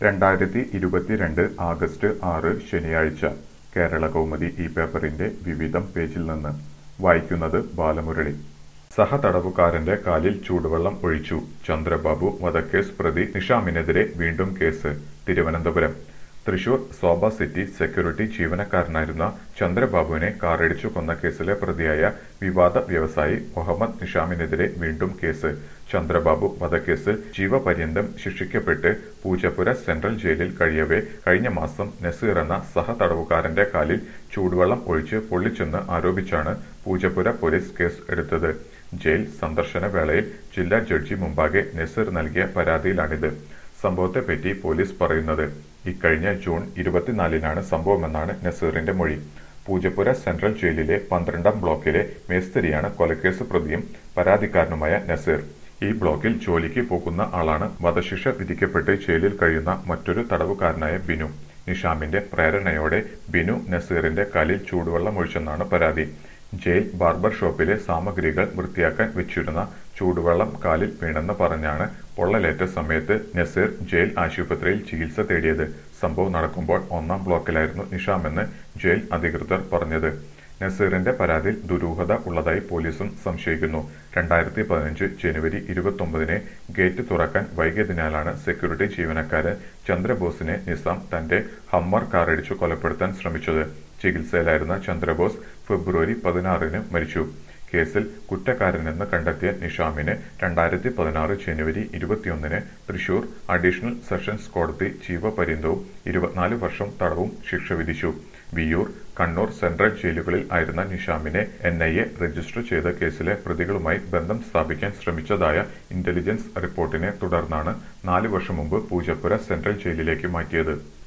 രണ്ടായിരത്തി ഇരുപത്തിരണ്ട് ആഗസ്റ്റ് ആറ് ശനിയാഴ്ച കേരളകൗമുദി ഈ പേപ്പറിന്റെ വിവിധം പേജിൽ നിന്ന് വായിക്കുന്നത് ബാലമുരളി സഹതടവുകാരന്റെ കാലിൽ ചൂടുവെള്ളം ഒഴിച്ചു ചന്ദ്രബാബു വധക്കേസ് പ്രതി നിഷാമിനെതിരെ വീണ്ടും case Thiruvananthapuram Thrissur Sobha city security ജീവനക്കാരനായിരുന്ന ചന്ദ്രബാബുവിനെ കാറിടിച്ചു കൊന്ന കേസിലെ പ്രതിയായ വിവാദ വ്യവസായി മുഹമ്മദ് നിഷാമിനെതിരെ വീണ്ടും കേസ് ചന്ദ്രബാബു വധക്കേസിൽ ജീവപര്യന്തം ശിക്ഷിക്കപ്പെട്ട് പൂജപ്പുര സെൻട്രൽ ജയിലിൽ കഴിയവെ കഴിഞ്ഞ മാസം നസീർ എന്ന സഹതടവുകാരന്റെ കാലിൽ ചൂടുവെള്ളം ഒഴിച്ച് പൊള്ളിച്ചെന്ന് ആരോപിച്ചാണ് പൂജപ്പുര പോലീസ് കേസ് എടുത്തത് ജയിൽ സന്ദർശന വേളയിൽ ജില്ലാ ജഡ്ജി മുമ്പാകെ നസീർ നൽകിയ പരാതിയിലാണിത് സംഭവത്തെപ്പറ്റി പോലീസ് പറയുന്നത് ഇക്കഴിഞ്ഞ ജൂൺ ഇരുപത്തിനാലിനാണ് സംഭവമെന്നാണ് നസീറിന്റെ മൊഴി പൂജപ്പുര സെൻട്രൽ ജയിലിലെ പന്ത്രണ്ടാം ബ്ലോക്കിലെ മേസ്തിരിയാണ് കൊലക്കേസ് പ്രതിയും പരാതിക്കാരനുമായ നസീർ ഈ ബ്ലോക്കിൽ ജോലിക്ക് പോകുന്ന ആളാണ് വധശിക്ഷ വിധിക്കപ്പെട്ട് ജയിലിൽ കഴിയുന്ന മറ്റൊരു തടവുകാരനായ ബിനു നിഷാമിന്റെ പ്രേരണയോടെ ബിനു നസീറിന്റെ കാലിൽ ചൂടുവെള്ളം ഒഴിച്ചെന്നാണ് പരാതി ജയിൽ ബാർബർ ഷോപ്പിലെ സാമഗ്രികൾ വൃത്തിയാക്കാൻ വെച്ചിരുന്ന ചൂടുവെള്ളം കാലിൽ വീണെന്ന് പറഞ്ഞാണ് പൊള്ളലേറ്റ സമയത്ത് നസീർ ജയിൽ ആശുപത്രിയിൽ ചികിത്സ തേടിയത് സംഭവം നടക്കുമ്പോൾ ഒന്നാം ബ്ലോക്കിലായിരുന്നു നിഷാമെന്ന് ജയിൽ അധികൃതർ പറഞ്ഞത് നസീറിന്റെ പരാതിയിൽ ദുരൂഹത ഉള്ളതായി പോലീസും സംശയിക്കുന്നു രണ്ടായിരത്തി പതിനഞ്ച് ജനുവരി ഇരുപത്തൊമ്പതിന് ഗേറ്റ് തുറക്കാൻ വൈകിയതിനാലാണ് സെക്യൂരിറ്റി ജീവനക്കാരൻ ചന്ദ്രബോസിനെ നിസാം തന്റെ ഹമ്മർ കാറിടിച്ചു കൊലപ്പെടുത്താൻ ശ്രമിച്ചത് ചികിത്സയിലായിരുന്ന ചന്ദ്രബോസ് ഫെബ്രുവരി പതിനാറിന് മരിച്ചു കേസിൽ കുറ്റക്കാരനെന്ന് കണ്ടെത്തിയ നിഷാമിന് രണ്ടായിരത്തി പതിനാറ് ജനുവരി ഇരുപത്തിയൊന്നിന് തൃശൂർ അഡീഷണൽ സെഷൻസ് കോടതി ജീവപര്യന്തവും ഇരുപത്തിനാല് വർഷം തടവും ശിക്ഷ വിധിച്ചു വിയൂർ കണ്ണൂർ സെൻട്രൽ ജയിലുകളിൽ ആയിരുന്ന നിഷാമിനെ എൻ ഐ എ രജിസ്റ്റർ ചെയ്ത കേസിലെ പ്രതികളുമായി ബന്ധം സ്ഥാപിക്കാൻ ശ്രമിച്ചതായ ഇന്റലിജൻസ് റിപ്പോർട്ടിനെ തുടർന്നാണ് നാല് വർഷം മുമ്പ് പൂജപ്പുര സെൻട്രൽ ജയിലിലേക്ക് മാറ്റിയത്